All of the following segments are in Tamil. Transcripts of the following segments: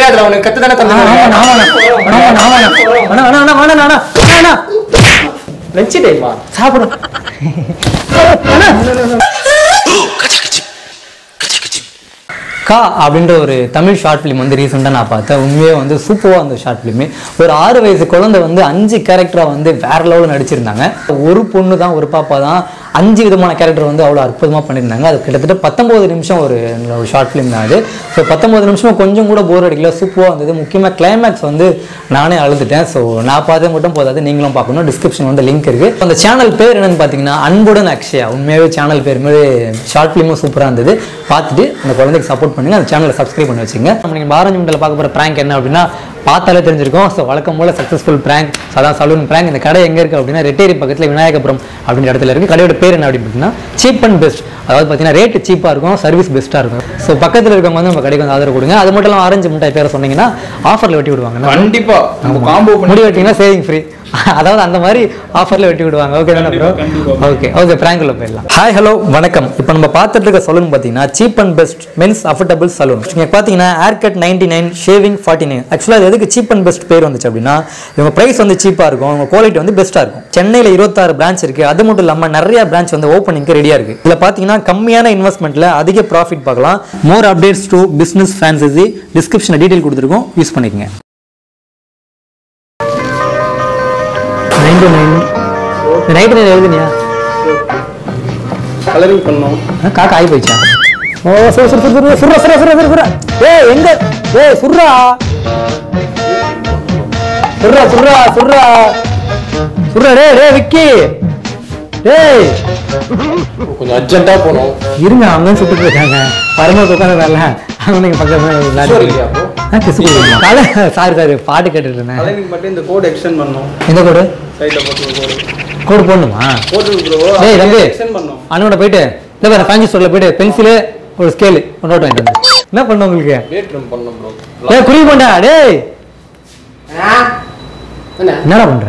தெரியாதுல உனக்கு கத்து தானே ஆ, ஆமாண்ணா, ஆமாண்ணா. ஆமாண்ணா, ஆமாண்ணா. அண்ணா, அண்ணா, அண்ணா, வேணாண்ணா, அண்ணா. அண்ணா, லஞ்ச் டைமா சாப்பிடுறோம் அண்ணா. கா அப்படின்ற ஒரு தமிழ் ஷார்ட் ஃபிலிம் வந்து ரீசெண்டாக நான் பார்த்தேன் உண்மையே வந்து சூப்பராக அந்த ஷார்ட் ஃபிலிமு ஒரு ஆறு வயசு குழந்தை வந்து அஞ்சு கேரக்டராக வந்து வேற லெவலில் நடிச்சிருந்தாங்க ஒரு பொண்ணு தான் ஒரு பாப்பா தான் அஞ்சு விதமான கேரக்டர் வந்து அவ்வளோ அற்புதமாக பண்ணியிருந்தாங்க அது கிட்டத்தட்ட பத்தொம்போது நிமிஷம் ஒரு ஒரு ஷார்ட் ஃபிலிம் தான் அது ஸோ பத்தொம்போது நிமிஷம் கொஞ்சம் கூட போர் அடிக்கல சூப்பராக இருந்தது முக்கியமாக கிளைமேக்ஸ் வந்து நானே அழுதுட்டேன் ஸோ நான் பார்த்தது மட்டும் போதாது நீங்களும் பார்க்கணும் டிஸ்கிரிப்ஷன் வந்து லிங்க் இருக்குது அந்த சேனல் பேர் என்னன்னு பார்த்தீங்கன்னா அன்புடன் அக்ஷயா உண்மையாகவே சேனல் பேர் மாதிரி ஷார்ட் ஃபிலிமும் சூப்பராக இருந்தது பார்த்துட்டு அந்த குழந்தைக்கு சப்போர்ட் பண்ணுங்க அந்த சேனலை சப்ஸ்கிரைப் பண்ணி வச்சுங்க நம்ம நீங்கள் பாரஞ்சு மிண்டல் பார்க்க போகிற ப்ராங்க் என்ன அப்படின்னா பார்த்தாலே தெரிஞ்சிருக்கும் ஸோ வழக்கம் போல சக்ஸஸ்ஃபுல் ப்ராங்க் அதான் சலூன் ப்ராங்க் இந்த கடை எங்கே இருக்குது அப்படின்னா ரெட்டேரி பக்கத்தில் விநாயகபுரம் அப்படின்ற இடத்துல இருக்குது கடையோட பேர் என்ன அப்படின்னு பார்த்தீங்கன்னா சீப் அண்ட் பெஸ்ட் அதாவது பார்த்தீங்கன்னா ரேட்டு சீப்பாக இருக்கும் சர்வீஸ் பெஸ்ட்டாக இருக்கும் ஸோ பக்கத்தில் இருக்கவங்க வந்து நம்ம கடைக்கு வந்து ஆதரவு கொடுங்க அது மட்டும் இல்லாமல் ஆரஞ்சு மிட்டாய் பேரை சொன்னீங்கன்னா ஆஃபரில் வெட்டி விடுவாங்க கண்டிப்பா நம்ம காம்போ பண்ணி முடி வெட்டிங்கன்னா சேவிங் ஃப்ரீ அதாவது அந்த மாதிரி ஆஃபர்ல வெட்டி விடுவாங்க ஓகே தானே ப்ரோ ஓகே ஓகே பிராங்க்ல போயிடலாம் ஹாய் ஹலோ வணக்கம் இப்போ நம்ம பார்த்துட்டு இருக்க சலூன் பார்த்தீங்கன்னா cheap and best men's affordable saloon நீங்கள் பார்த்தீங்கன்னா haircut ninety nine shaving forty nine ஆக்சுவலாக அது எதுக்கு சீப் அண்ட் பெஸ்ட் பேர் வந்துச்சு அப்படின்னா இவங்க ப்ரைஸ் வந்து சீப்பாக இருக்கும் அவங்க குவாலிட்டி வந்து பெஸ்ட்டாக இருக்கும் சென்னையில் இருபத்தாறு பிரான்ச் இருக்குது அது மட்டும் இல்லாமல் நிறைய பிரான்ச் வந்து ஓப்பனிங்க்கு ரெடியாக இருக்குது இதில் பார்த்தீங்கன்னா கம்மியான இன்வெஸ்ட்மெண்ட்டில் அதிக ப்ராஃபிட் பார்க்கலாம் மோர் அப்டேட்ஸ் டு பிஸ்னஸ் ஃபேன்சசி டிஸ்கிரிப்ஷனில் டீட்டெயில் கொடுத்துருக்கோம் யூஸ் பண்ணிக்கங்க நைன்டி நைன் நைட்டு நைன் எழுதுனியா கலரிங் பண்ணோம் ஆ, காக்கா ஆகி போயிடுச்சா ஓ சுரு சுரு சுரு சுரு சுர்ரா சுர்ரா சுர்ரா சுர்ரா சுர்ரா ஏய் எங்க ஏய் சுர்ரா சுர்ரா சுர்ரா சுர்ரா சுர்ரா டேய் டேய் விக்கி டேய் கொஞ்சம் அர்ஜென்ட்டா போனோம் இருங்க அவங்க சுட்டுட்டு இருக்காங்க வரும்போது உட்காந்துறால அவங்க நீங்க பக்கத்துல Sure இல்லையா bro? காலை சாரி சாரி பாட்டு கேட்டுட்டு இருந்தேன் கலைஞருக்கு மட்டும் இந்த கோட் எக்ஸ்டெண்ட் பண்ணோம் எந்த கோடு சைடுல போட்டு ஒரு கோடு கோடு போடணுமா போட்டு ப்ரோ டேய் தம்பி எக்ஸ்டெண்ட் பண்ணோம் அண்ணோட போயிட்டு இல்லை வேற ஃபேன்சி ஸ்டோர்ல போயிட்டு பென்சிலு ஒரு ஸ்கேலு ஒரு நோட் வாங்கிட்டு வந்து என்ன பண்ண உங்களுக்கு டேட் ரம் பண்ணோம் ப்ரோ டேய் குருவி போண்டா டேய் என்னடா பண்ற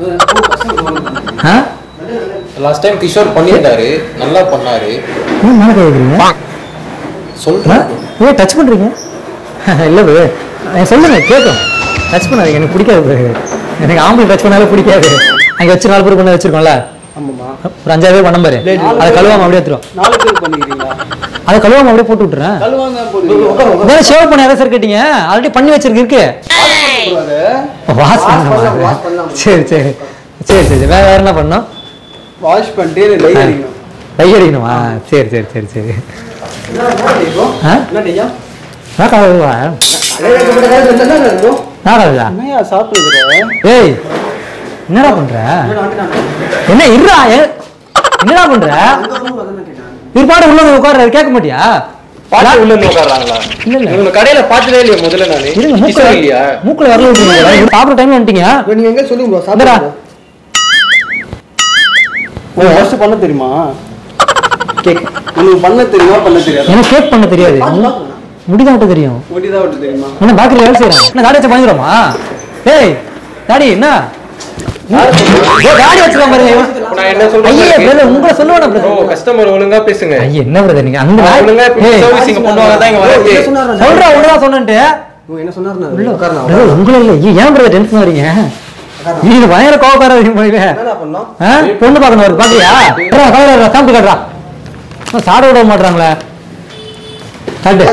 ஆ லாஸ்ட் டைம் கிஷோர் பண்ணியிருந்தாரு நல்லா பண்ணாரு என்ன மேலே கேட்குறீங்க சொல்றேன் ஏ டச் பண்றீங்க இல்லை bro. நான் சொல்லுங்க கேட்கும் டச் பண்ணாதீங்க எனக்கு பிடிக்காது bro. எனக்கு ஆம்பளை டச் பண்ணாலே பிடிக்காது அங்கே வச்சு நாலு பேர் பண்ண வச்சிருக்கோம்ல ஆமாமா ஒரு அஞ்சாறு பேர் பண்ண பாரு அதை கழுவாம அப்படியே எடுத்துரும் நாலு பேர் பண்ணிக்கிறீங்களா அதை கழுவாம அப்படியே போட்டு விட்டுறேன் கழுவாங்க தான் போடுவீங்க இதான் ஷேவ் பண்ண எதை சார் கேட்டீங்க ஆல்ரெடி பண்ணி வச்சிருக்கு இருக்கு வாஷ் பண்ணலாம், wash பண்ண பண்ணலாம். சரி சரி சரி சரி வேற வேற என்ன பண்ணோம் வாஷ் பண்ணிட்டு டை அடிக்கணும் டை அடிக்கணுமா சரி சரி சரி சரி ஆ? என்ன டையா நான் கழுவா நான் கழுவா என்னையா சாப்பிடுற ஏய் என்னடா பண்ற என்ன இருடா ஏ- என்னடா பண்ற இது பாட்டு உள்ள வந்து உட்கார்ற கேட்க மாட்டியா பாட்டு உள்ள இருந்து உட்கார்றாங்களா இல்ல, இல்ல. இவங்க கடையில பார்த்ததே இல்லையா முதல்ல நானு இருங்க மூக்குல கிஷோர் இல்லையா மூக்குல வரல விட்டுருங்க சாப்பிட்ற டைம்ல வந்துட்டீங்க நீங்க எங்க சொல்லுங்க ப்ரோ இந்தடா. சாப்பிடுங்க ஃபர்ஸ்ட் பண்ண தெரியுமா கேக் உனக்கு பண்ண தெரியுமா பண்ண தெரியாது எனக்கு கேக் பண்ண தெரியாது முடிதான் விட்டு தெரியும் முடிதான் விட்டு தெரியுமா என்ன பேக்கரியில் வேலை செய்யறேன் என்ன தாடி வச்சு பண்ணிடுறோமா ஏய் தாடி என்ன ஏய், தாடி வச்சுக்கலாம் பாருங்க இவன். நான் என்ன சொல்றேன் ஐயே பாருங்க. brother, உங்களை சொல்லுவேன் ப்ரோ கஸ்டமர் ஒழுங்கா பேசுங்க ஐயே என்ன பிரதர் நீங்க அந்த நான் ஒழுங்கா ஏய், சர்வீசிங் பண்ணுவாங்க தான் இங்க வரது சொல்றா உன்னதான் சொன்னேன்ட்டு இவன் என்ன சொன்னாரு உள்ள brother, உங்களை இல்ல ஐயே, ஏன் பிரதர் டென்ஷன் வரீங்க நீங்க பயங்கர கோவக்காரர் போயிவே என்ன பண்ணோம் ஆ? பொண்ணு பார்க்கணும் ஒரு பாக்குறியா ஏடா, கவலை சாப்பிட்டு காட்டுறா இன்னும் சாட விட மாட்டாங்களே காட்டு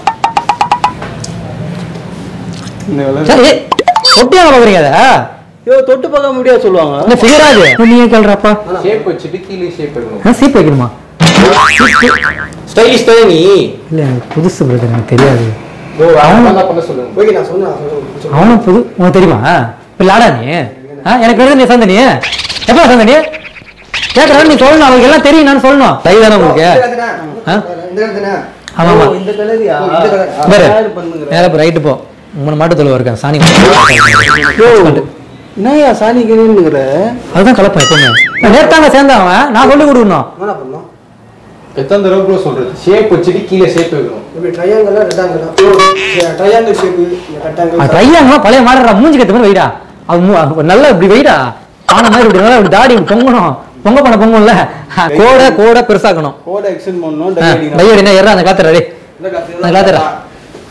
இந்த வேலை சரி ஏய், தொட்டியா பாக்குறீங்க அதை ஐயோ தொட்டு பார்க்க முடியாது சொல்லுவாங்க இந்த ஃபிகர் ஆகுது நீங்க கேள்றப்பா ஷேப் வச்சுட்டு கீழே ஷேப் வைக்கணும் சீப் வைக்கணுமா ஸ்டைலிஷ் தானே நீ இல்ல எனக்கு புதுசு பிரதர் எனக்கு தெரியாது ப்ரோ அவங்க தான் பண்ண சொல்லுங்க ஓகே நான் சொன்னேன் அவனும் புது உனக்கு தெரியுமா இப்ப லாடா நீ ஆ, எனக்கு எழுத நீ சந்த நீ எப்ப சந்த நீ கேட்கறாரு நீ சொல்லணும் அவங்களுக்கு எல்லாம் தெரியும் நான் சொல்லணும் தை தானே உங்களுக்கு ஆ? ஆமா, ஆமா. இந்த கலரியா பாரு பண்ணுங்க நேரா ரைட்டு போ மூணு மாட்டு தொழுவ இருக்கேன் சாணி என்னையா சாணி கிணிங்கிற அதுதான் கலப்பேன் எப்பவுமே நேத்தாங்க சேர்ந்தான் அவன் நான் சொல்லி கொடுக்கணும் என்ன பண்ணோம் எத்தனை தடவை ப்ரோ சொல்றது ஷேப் வச்சுட்டு கீழே ஷேப் வைக்கணும் இப்படி ட்ரையாங்கலா ரெக்டாங்கலா ட்ரையாங்கிள் ஷேப் ரெக்டாங்கிள் ட்ரையாங்க பழைய மாடுறா மூஞ்சி கட்டு மாதிரி வைடா அது மூ- அது நல்லா இப்படி வைடா ஆன மாதிரி இப்படி நல்லா இப்படி தாடி இப்படி பொங்கணும் பொங்க பண்ண பொங்கும்ல கோடை கோடை பெருசாக்கணும் கோட எக்ஸ்டெண்ட் பண்ணனும் டை அடிக்கணும் டையோட என்ன ஏறா அந்த காத்துறா டேய் இந்த காத்து அந்த காத்துறா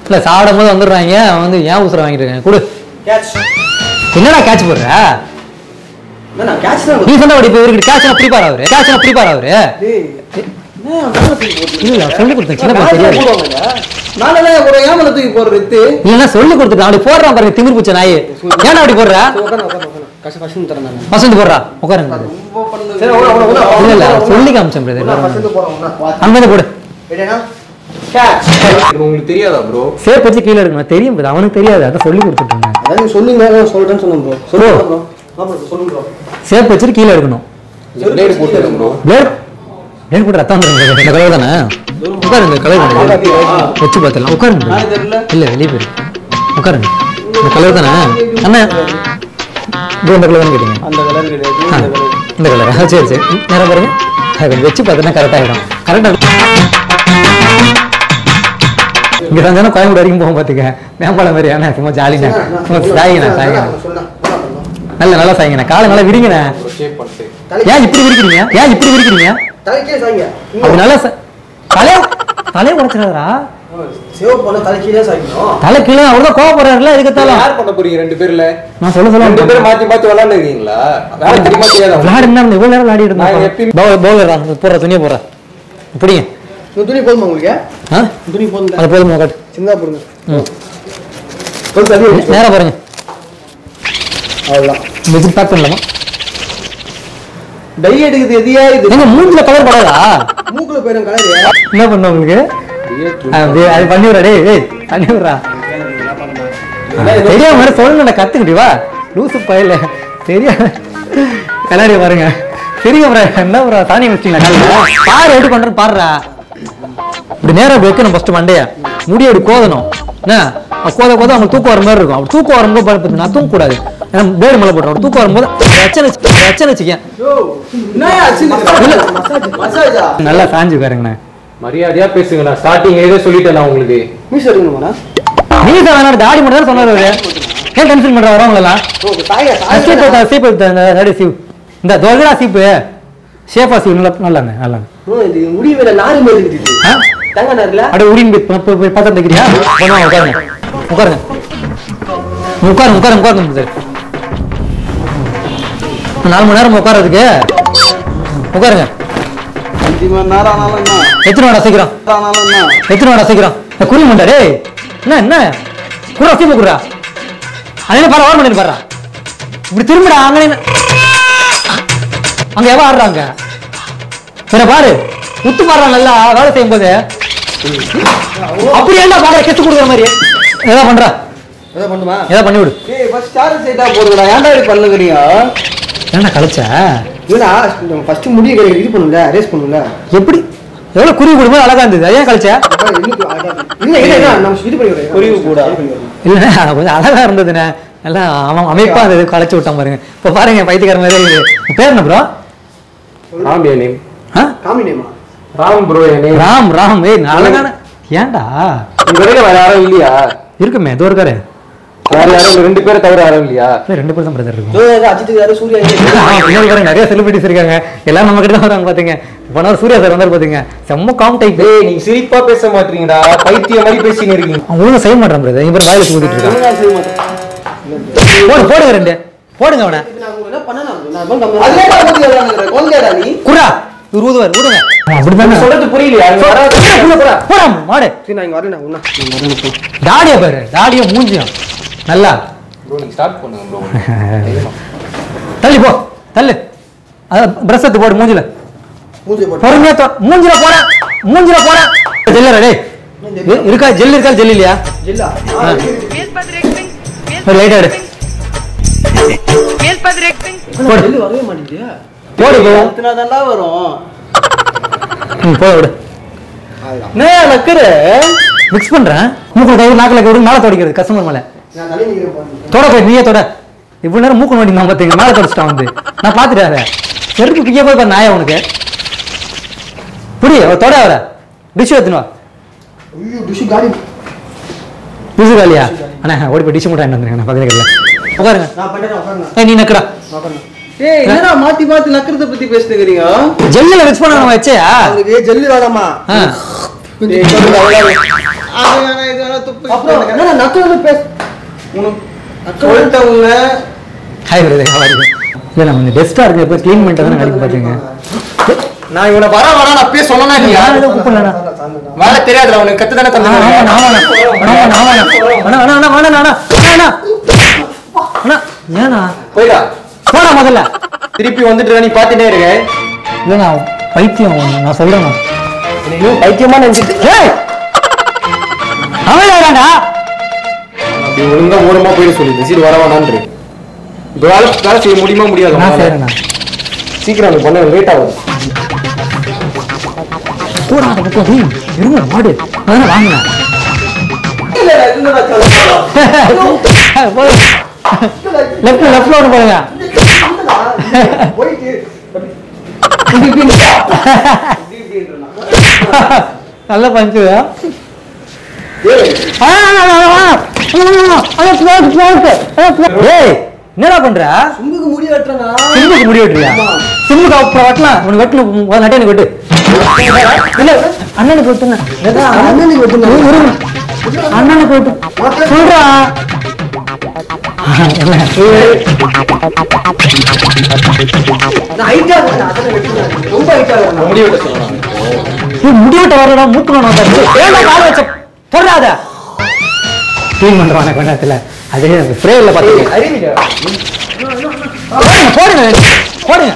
இல்ல சாப்பிடும் போது வந்துடுறாங்க அவன் வந்து ஏன் உசுர வாங்கிட்டு இருக்காங்க கொடு கேட்ச் என்னடா கேட்ச் போடுற என்ன கேட்ச் தான் நீ சொன்ன இப்ப இவருக்கு கேட்ச் ப்ரிப்பேர் அவரு கேட்ச் ப்ரிப்பேர் அவரு டேய் என்ன அவன் தூக்கி போடுறீங்க? இல்ல சொல்லி கொடுத்தேன் சின்ன பையன் மேலே தெரியாது போடுவாங்கய்யா. நானெல்லாம் ஒரு ஏமல தூக்கி போடுற வித்து இல்லைன்னா சொல்லி கொடுத்துட்டான் அப்படி போடுறான் பாருங்க திமிர் பூச்ச நாய் ஏன்டா அப்படி போடுற உட்காந்து உட்காந்து உட்காந்து கஷ்ட கஷ்டம் தரேன் நான் வசந்த் போடுறா உட்காருங்க ரொம்ப பண்ணு சரி உன உன உன இல்ல இல்ல சொல்லி காமிச்சேன் பிரதர் ஃபர்ஸ்ட் போறோம் உன அங்கே போடு ரெடியா கேட்ச் இது உங்களுக்கு தெரியாதா ப்ரோ சேப் வச்சு கீழே எடுக்கணும் தெரியும் brother. அவனுக்கு தெரியாது அதான் சொல்லி கொடுத்துட்டு இருந்தேன் அதான் நீ சொல்லுங்க நான் சொல்றேன்னு சொன்னேன் ப்ரோ சொல்லுங்க ப்ரோ ஆமா bro, சொல்லுங்க ப்ரோ சேப் வச்சுட்டு கீழே எடுக்கணும் பிளேடு போட்டுருங்க ப்ரோ பிளேட் பிளேட் போட்டு ரத்தம் வந்துருங்க இந்த கலர் தானே உட்காருங்க கலர் தானே வச்சு பார்த்துலாம் உட்காருங்க நான் தெரியல இல்ல வெளியே போயிரு உட்காருங்க இந்த கலர் தானே அண்ணா bro, இந்த கலர் தானே கேட்டீங்க அந்த கலர் கிடையாது ஆ, இந்த கலர் இந்த கலரா சரி சரி ம், நேரம் பாருங்க அது கொஞ்சம் வச்சு பார்த்தோன்னா கரெக்ட் ஆகிடும் கரெக்டாக இங்கே தான் கோயம்புத்தூர் வரைக்கும் போகும் பார்த்துக்க மேம்பாலம் மாதிரி ஆனால் சும்மா ஜாலிண்ணே சும்மா சாயிங்கண்ணே சாயிங்கண்ணே சொல்லுங்க நல்ல நல்லா சாயிங்கண்ணே காலை நல்லா விரிங்கண்ணே ஷேப் பண்ணிட்டு ஏன் இப்படி விரிக்கிறீங்க ஏன் இப்படி விரிக்கிறீங்க தலைக்கே சாய்ங்க அது நல்லா ச- தலைய தலைய உடைச்சிடாதரா சேவ் பண்ண தலைக்கீழே சாய்க்கணும் தலை கீழே அவர்தான் கோவப்படுறாருல எதுக்கத்தாலும் யார் பண்ண போறீங்க ரெண்டு பேர்ல நான் சொல்ல சொல்ல ரெண்டு பேரும் மாத்தி மாத்தி விளையாண்டு இருக்கீங்களா வேலை தெரியுமா தெரியாதா உங்களுக்கு? விளையாடு என்ன இவ்வளவு நேரம் விளையாடிட்டு நான் இருந்தா எப்பயுமே- பவுலரா போடுற துணியை போடுற இப்படிங்க இந்த துணி போதுமா உங்களுக்கு ஆ இந்த துணி போதுங்க அது போதுமா காட்டு சின்னதா போடுங்க ம் கொஞ்சம் தள்ளி வச்சு. நேரா பாருங்க அவ்வளவுதான் விசிட் பேக் பண்ணலாமா டை எடுக்குது எதியா இது எங்க மூஞ்சில கலர் படாதா மூக்குல போயிடும் கலர் என்ன பண்ண உங்களுக்கு அப்படியே அது பண்ணி விடுறா டேய் டேய் பண்ணி விடுறா தெரியாம மாதிரி சொல்லுங்க கத்துக்கிட்டு வா லூசு பயில தெரியாம கண்ணாடி பாருங்க தெரியும் ப்ரோ என்ன ப்ரோ தானி வச்சிங்களா காலையில பாரு எப்படி பண்றேன்னு பாருடா இப்படி நேரா இப்படி வைக்கணும் ஃபர்ஸ்ட் மண்டைய முடி அப்படி கோதணும் என்ன அப்ப கோத கோத அவங்களுக்கு தூக்கம் வர மாதிரி இருக்கும் அப்படி தூக்கம் வரும்போது பார்த்து நான் தூங்க கூடாது ஏன்னா பேடு மேலே போட்டோம் அப்படி தூக்கம் வரும்போது ரச்சனை வச்சு- ரச்சனை வச்சுக்கேன் மசாஜா நல்லா சாஞ்சு பாருங்கண்ணே மரியாதையா பேசுங்கண்ணா ஸ்டார்டிங் ஏதோ சொல்லிட்டேன் நான் உங்களுக்கு மீஸ் எடுக்கணுமாண்ணா நீ தான் வேணாம் தாடி மட்டும் தான் சொன்னாரு அவரு ஏன் டென்ஷன் பண்ற வரவங்களெல்லாம் ஓ சாயா சீப்பு சாயா எடுத்தா, சீப்பு எடுத்தா, இந்த சைடு சீவு இந்த தோல்கடா சீப்பு ஷேஃபா சீவு நல்லா நல்லாங்க நல்லாங்க ஓ இது முடி வேற நாரி மாதிரி இருக்குது ஆ தங்க நேரல அப்படியே உடின் போய் போய் போய் பத்திரம் தைக்கிறியா பண்ணுவாங்க உட்காருங்க உட்காருங்க உட்காருங்க உட்காருங்க உட்காருங்க சார் நாலு மணி நேரம் உட்காரதுக்கு உட்காருங்க அஞ்சு மணி நேரம் ஆனாலும் என்ன எத்தனை வாடா சீக்கிரம் ஆனாலும் என்ன எத்தனை வாடா சீக்கிரம் இந்த குறி முண்டா டேய் என்ன என்ன குரா சீப்பு குடுறா அதே பாரு ஓரம் பண்ணி பாரு இப்படி திரும்பிடா அங்க நின்னு- அங்க எவ ஆடுறாங்க வேற பாரு உத்து பாடுறான் நல்லா வேலை செய்யும் போது அப்படி என்ன பாக்குற கெத்து கொடுக்குற மாதிரி ஏதா பண்றா எதை பண்ணுமா ஏதா பண்ணி விடு ஏய் ஃபர்ஸ்ட் சார்ஜ் சைட்டா போடுங்கடா ஏன்டா இப்படி பண்ணுங்கறீங்க ஏன்டா கழிச்ச இல்லடா ஃபர்ஸ்ட் முடிய கிடையாது இது பண்ணுங்க ரேஸ் பண்ணுங்க எப்படி எவ்வளவு குருவி கொடுக்கும் அழகா இருந்தது அது ஏன் கழிச்ச இல்ல இல்ல இல்ல நம்ம இது பண்ணி விடுறேன் குருவி கூட இல்லைண்ணே அது கொஞ்சம் அழகா இருந்ததுண்ணே நல்லா அவன் அமைப்பா இருந்தது களைச்சு விட்டான் பாருங்க இப்போ பாருங்க பைத்தியக்கார மாதிரி இருக்குது. உன் பேர் என்ன ப்ரோ ராம் என் நேம் ஆ காமி நேமா ராம் ப்ரோ என் நேம் ராம் ராம் ஏய் அழகான ஏன்டா உங்க வரைக்கும் வேற யாரும் இல்லையா இருக்குமே இதோ இருக்காரு வேற யாரும் இந்த ரெண்டு பேரை தவிர யாரும் இல்லையா இல்ல, ரெண்டு பேர் தான் பிரதர் இருக்கும் இதோ இது அஜித் யாரு சூர்யா யாரு? ஆ, பின்னாடி பாருங்க நிறைய செலிபிரிட்டிஸ் இருக்காங்க எல்லாம் நம்ம கிட்ட தான் வராங்க பாத்தீங்க போன வாரம் சூர்யா சார் வந்தாரு பாத்தீங்க செம்ம காம் டைப் டேய் நீங்க சிரிப்பா பேச மாட்டீங்கடா பைத்தியம் மாதிரி பேசின்னு இருக்கீங்க அவன் ஒழுங்கா செய்ய மாட்டான் பிரதர் இவர் வாயில ஊத்திட்டு இருக்கான் ஒழுங்கா செய்ய மாட்டேன். போடு போடுங்க ரெண்டு போடுங்க அவனை இது நான் உங்களுக்கு என்ன பண்ணேன் நான்? நான் ரொம்ப கம்மி- அதுலயே நான் ஊத்தி விளையாடுறேன். குழந்தையாடா நீ குரா இவர் ஊதுவார் ஊதுங்க அப்படிதானே சொல்றது புரியலையா நீங்க வராது. போடா மாடு சரி நான் இங்க வரேன் நான் உன்ன நான் வரேன் இப்போ. தாடிய பாரு தாடிய மூஞ்சியும் நல்லா ப்ரோ நீங்க ஸ்டார்ட் பண்ணுங்க ப்ரோ தள்ளி போ தள்ளு அத பிரஷ் எடுத்து போடு மூஞ்சில மூஞ்சியை போட்டு. பொறுமையா தொ- மூஞ்சில போட மூஞ்சில போட ஜெல்லரா டேய் இ- இருக்கா ஜெல் இருக்கா ஜெல் இல்லையா ஜில்லா. ஆ, ஆ. இருக்கு. Miss Padrekting. ஒரு லைட் எடு Miss Padrekting. போடு. ஜில்லு வரவே மாட்டேங்குது. போடு போ அழுத்தினா தான்டா வரும். ம் போட விடு என்னய்யா நக்குற? மிக்ஸ் பண்றேன் மூக்கு கை நாக்கில் கை மேலே தொடக்கிறது கஸ்டமர் மேலே நான் தள்ளி நிக்கிறேன் பாருங்க. தொட போய் நீயே தொட இவ்வளவு நேரம் மூக்கு நோண்டி நான் பார்த்தீங்க மேலே தொடச்சிட்டான் வந்து நான் பார்த்துட்டேன் அதை செருப்பு கிக்கே போய் பாரு நாயா உனக்கு புடி அவர் தொட அவரை டிஷ் எடுத்துன்னு வா ஐயோ, டிஷ்ஷு காலி. புதுசு காலியா அண்ணா ஓடி போய் டிஷ் மட்டும் வாங்கிட்டு வந்துருங்க நான் பக்கத்துல இருக்கல உட்காருங்க நான் பண்ணிட்டேன், உட்காருங்க. ஏய் நீ நக்கடா உட்காருங்க. ஏய், என்னடா மாத்தி மாத்தி நக்கறத பத்தி பேசிட்டு இருக்கீங்க? ஜெல்லில் மிக்ஸ் பண்ண நம்ம வச்சையா அவனுக்கு ஜெல்லு வேணாமா? ஆ டேய், சொல்லுங்க, அவ்வளவுதான். அது வேணாம் இது வேணாம் துப்பு அப்புறம் என்ன நக்கு வந்து பேச சொல்லிட்டவங்க hi brother how are you இல்லை நம்ம இந்த டெஸ்ட்டாக இருக்கு இப்போ க்ளீன் பண்ணிட்டு தான் நடிக்க பார்த்தீங்க நான் இவனை வர வர நான் அப்பயே சொன்னா இல்லையா யாரும் எதுவும் கூப்பிடலண்ணா வேலை தெரியாதுல அவனுக்கு கத்து தானே ஆ, ஆமா, நான் வேணாம். வேணாம், நான் வேணாம். வேணாம், வேணாம், வேணாம், வேணாம், வேணாம். வேணாம். வேணாம். ஏண்ணா? போயிடா போடா முதல்ல திருப்பி வந்துட்டு நீ பாத்துட்டே இருக்க இல்லைண்ணா பைத்தியம் ஒண்ணு, நான் சொல்றேண்ணா இன்னும் பைத்தியமா நினைச்சிட்டு ஏய் அவன் யாராடா அப்படி ஒழுங்கா ஓரமா போயிட சொல்லி சீடு வர வேணான்று இப்ப வேலை வேலை செய்ய முடியுமா முடியாது நான் உங்களால? செய்யறேண்ணா சீக்கிரம் எனக்கு பண்ண லேட் ஆகுது போடா அந்த பக்கம் டேய், இருங்க மாடு அதானே வாங்கினேன் லெஃப்ட் லெஃப்ட்ல ஒன்று போடுங்க நல்ல பஞ்சு ஏய் என்னடா பண்ற சும்புக்கு முடி வெட்டுறனா சிம்முக்கு முடி வெட்டுறியா சிம்முக்கு அப்புறம் வெட்டலாம் உனக்கு வெட்டணும் முதல்ல நட்டை எனக்கு வெட்டு இல்ல அண்ணனுக்கு வெட்டுனேன் அண்ணனுக்கு வெட்டுனா இரு, இரு. அண்ணனுக்கு வெட்டு சொல்றா என்ன ஹைட்டா இருக்கா அதனை வெட்டுறேன் ரொம்ப ஹைட்டா இருக்கா முடி வெட்ட சொல்லலாம் நீ முடிவிட்ட வரடா மூக்கு வேணும் பாரு. ஏன்டா கால் வச்ச போடாத க்ளீன் பண்றானே கொஞ்ச நேரத்துல அதே ஸ்ப்ரே இல்ல பாத்தீங்க அறிவிடா போடுங்க போடுங்க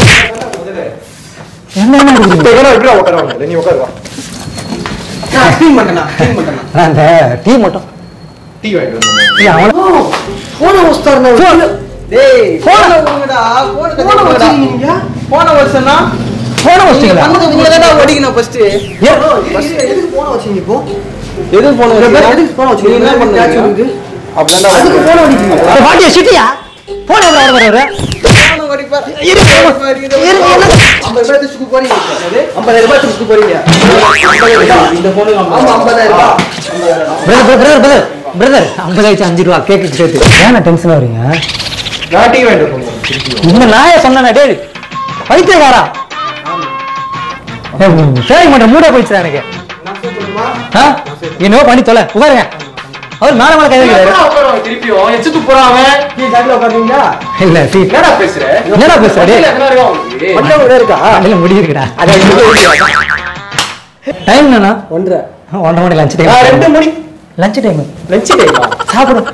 என்ன என்ன இப்ப இருக்குது? எவ்வளவு எப்படிடா உட்கார நீ உட்காருவா நான் க்ளீன் பண்ணேனா க்ளீன் பண்ணேனா அதான் அந்த டீ மட்டும் டீ வாங்கிட்டு வந்தேன் ஏய், அவன போன வஸ்தார்னா டேய் போன போனடா போன போன வச்சிருக்கீங்க போன வருஷம்னா போன வச்சிங்களா பண்ணது உங்களை தான் ஓடிக்கணும் ஃபர்ஸ்ட் ஏ எதுக்கு போன வச்சீங்க இப்போ எது போன எதுக்கு போன வச்சீங்க என்ன பண்ணீங்க பண்ணுங்க அப்படின்னா அதுக்கு போன அடிக்கீங்க பாட்டியா சிட்டியா போன வர வர வர போன அடிப்பார் ஐம்பது ரூபாய் சுக்கு போறீங்க ஐம்பதாயிரம் ரூபாய் சுக்கு போறீங்க இந்த போனுக்கு ஆமா ஐம்பதாயிரம் ரூபாய் பிரதர் பிரதர் பிரதர் பிரதர் ஐம்பது ஆயிடுச்சு அஞ்சு ரூபா கேக்கு சேர்த்து ஏன் டென்ஷன் வரீங்க நான் டீ வாங்கிட்டு போனேன் இந்த நாயை சொன்னேனே டேய் பைத்தியக்காரா சேவிங் பண்ற மூட போயிடுச்சு எனக்கு ஆ? என்னவோ பண்ணி தொலை உட்காருங்க அவர் மேல மேல கை வைக்கிறாரு திருப்பியும் எச்சுட்டு போறான் அவன் நீ ஜாக்கில உட்காருவீங்களா இல்ல சீ என்னடா பேசுற என்னடா பேசுற டேய்? என்ன இருக்கா உனக்கு? மண்டை கூட இருக்கா அதுல முடியிருக்குடா டைம் என்னண்ணா ஒன்றரை ஒன்றரை மணி லஞ்ச் நான் ரெண்டு டைம் மணி லஞ்ச் டைம் லஞ்ச் டைமா சாப்பிடும்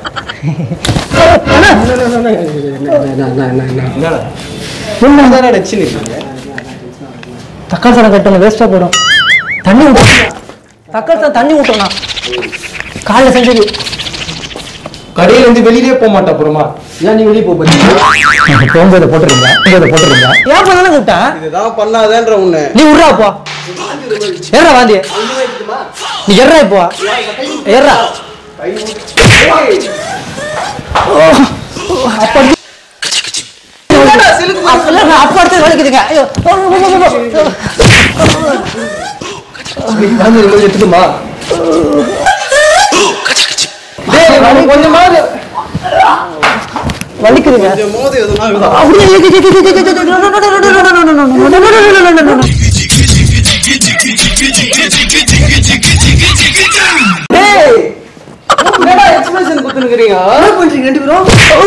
என்னடா நச்சுன்னு இருக்கீங்க தக்காளி சாதம் கட்டணும் வேஸ்டா போயிடும் தண்ணி ஊற்றும் தக்காளி சாதம் தண்ணி ஊட்டணும்ண்ணா காலைல செஞ்சது கடையில இருந்து வெளியிலே போக மாட்டா அப்புறமா ஏன் நீ வெளியே போறீங்க போகும்போது போட்டுருங்க போகும்போது போட்டுருங்க ஏன் பண்ணாலும் கூப்பிட்டேன் இதுதான் பண்ணாதேன்ற உன்னை நீ விட்றா அப்போ ஏறா வாந்தி நீ எறா இப்போ ஏறா அப்ப அப்ப அடுத்து வலிக்குதுங்க ஐயோ எடுத்துமா டேய் கொஞ்சமாவது வலிக்குதுங்க கொஞ்சம் மோது எதுனா இருக்குதா அப்படியே டேய் என்னடா எக்ஸ்பிரஷன் குத்துனுக்குறீங்க என்ன பண்றீங்க ரெண்டு பேரும்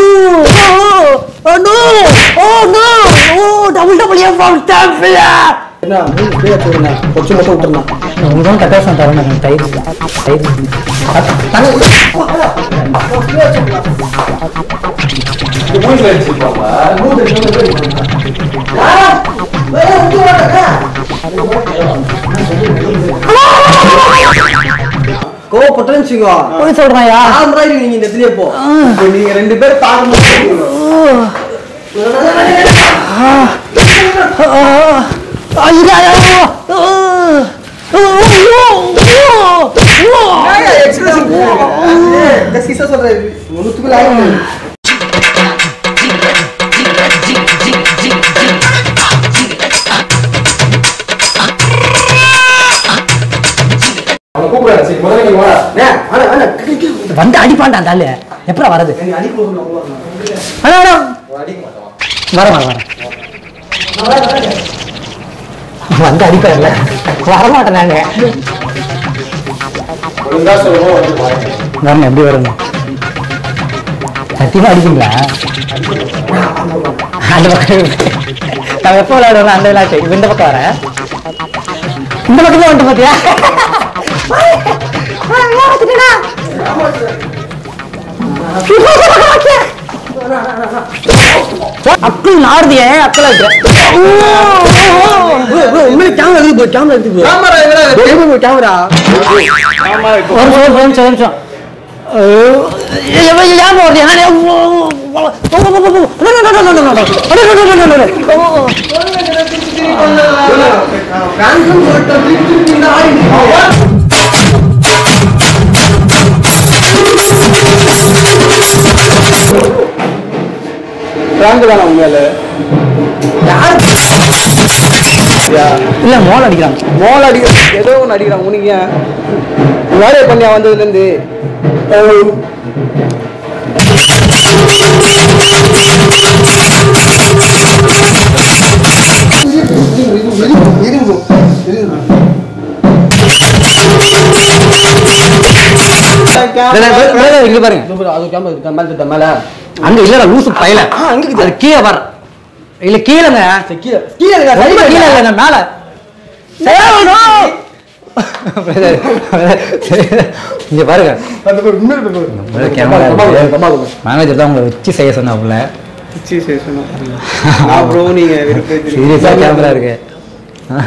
என்ன மூணு பேர் போடுங்க கொஞ்சம் மட்டும் விட்டுறலாம் உங்களும் கட்டாசம் தரணும் தயிர் தயிர் மூஞ்சில அடிச்சிருப்பாங்க கோவப்பட்டேன்னு வச்சுக்கோ போய் சொல்றாயா ஆம்பராய் நீங்க இந்த இடத்துலயே போ இப்போ நீங்க ரெண்டு பேரும் தாங்க எக்ஸ்பிரஷன் சீசா சொல்றேன் ஒண்ணுத்துக்குள்ள ஆயிரம் அவனை கூப்பிடாத சரி முதல்ல நீ வாடா அண்ணே, அண்ணே, அண்ணே, கிளி, கிளி. வந்து அடிப்பான்டா அந்த ஆளு எப்படா வரது நீ அடிக்க போகணும், அவ்வளோ. அண்ணா அண்ணா அவன் அடிக்க மாட்டான் வர வர வர வந்து அடிப்பார்ல வரமாட்டேன் நாங்க ஒழுங்கா சொல்லுவோம் வந்து பாருங்க வரணும் எப்படி வருங்க சத்தியமா அடிப்பீங்களா அந்த பக்கம் இருக்கு. நான் எப்போ விளையாடுவேன் அந்த விளையாட்டு இப்ப இந்த பக்கம் வரேன் இந்த பக்கமே வந்துட்டு பாத்தியா அக்கிள் நாடுதியே அக்கலா உங்களுக்கு கேமரா இருக்கு bro, கேமரா இருக்கு bro. கேமரா எங்கடா இருக்கு? bro, bro, கேமரா ஆமா இப்போ ஒரு நிமிஷம் ஒரு நிமிஷம் ஒரு நிமிஷம் ஞாபகம் வருது யானை பிராங்க்னு சொல்லிட்டு திருப்பி திருப்பி இந்த ஆடி நிக்குது. பிராங்க் தானே உண்மையில யார் யா இல்ல மோல் அடிக்கிறாங்க மோல் அடிக்கிறான் ஏதோ ஒன்று அடிக்கிறான் உனக்கு ஏன் வேலையை பண்ணியா வந்ததுலேருந்து இங்க பாருங்க அது கேமரா இருக்கு மேல திட்ட மேல அங்க இல்லடா லூசு பையல ஆ, அங்க இருக்குது. அது கீழே வர இல்ல கீழங்க கீழே கீழே இருக்கா? கீழே சைடுல கீழே இருக்கா? இல்ல நான் மேல இங்க பாருங்க அது ஒரு இன்னொரு paper. மேல கேமரா கம்மா இருக்கு. கொடுங்க, கம்மா கொடுங்க. மேனேஜர் தான் உங்களை வச்சு செய்ய சொன்னாப்புல சரி, சரி, சொன்னா. நான் bro, நீங்க வெறுப்பேத்துறீங்க. சீரியஸா கேமரா இருக்கு ஆ.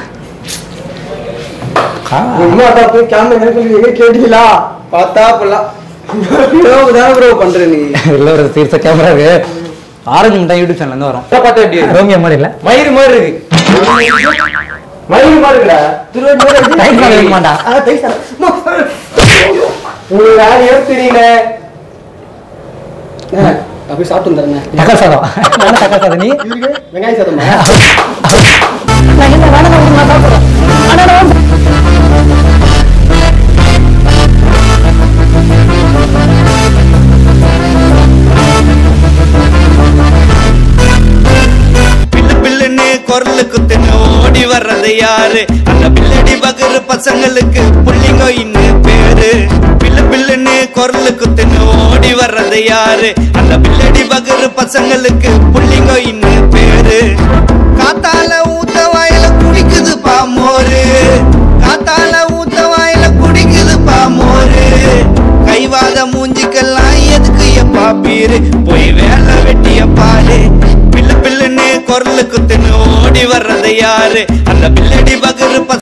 ஆ. உங்க அக்கா போய் camera என்ன சொல்லி எங்க கேட்டீங்களா? பார்த்தா அப்பெல்லாம். bro, தானே bro பண்ற நீ? இல்ல ஒரு சீரியஸா கேமரா இருக்கு ஆரஞ்சு மிட்டாய் யூடியூப் சேனல்ல இருந்து வரோம் இதை பார்த்தா எப்படி இருக்கு? ரோமியோ மாதிரி இல்ல மயிறு மாதிரி இருக்கு மயிறு மாதிரி இருக்குடா திருவள்ளூர் எப்படி? டைட் பண்ண வைக்க மாட்டா. ஆ, டைட் பண்ண. அம்மா. உங்களுக்கு யார் ஏத்துறீங்க ஏ, நான் போய் சாப்பிட்டு வந்துடுறேண்ணே. தக்காளி சாதம் என்ன தக்காளி சாதம் நீ இவருக்கு வெங்காய சாதமா நான் என்ன வேணாம் நான் நான் சாப்பிடுறேன் அண்ணா, நான் பில்லு பில்லுன்னு குரலு குத்துன்னு ஓடி வர்றது யாரு அந்த பில்லடி பகரு பசங்களுக்கு புள்ளிங்க இன்னும் பேரு பில்லு பில்லுன்னு குரலு குத்துன்னு ஓடி வர்றது யாரு அந்த பில்லடி பகரு பசங்களுக்கு புள்ளிங்க இன்னும் பேரு காத்தால ஊத்த வாயில குடிக்குது பாமோரு காத்தால ஊத்த வாயில குடிக்குது பாமோரு கைவாத மூஞ்சிக்கெல்லாம் எதுக்கு எப்பா பீரு போய் வேலை வெட்டிய பாரு பில்லு பில்லுன்னு குரலு குத்துன்னு ஓடி வர்றது யாரு அந்த பில்லடி பகரு பச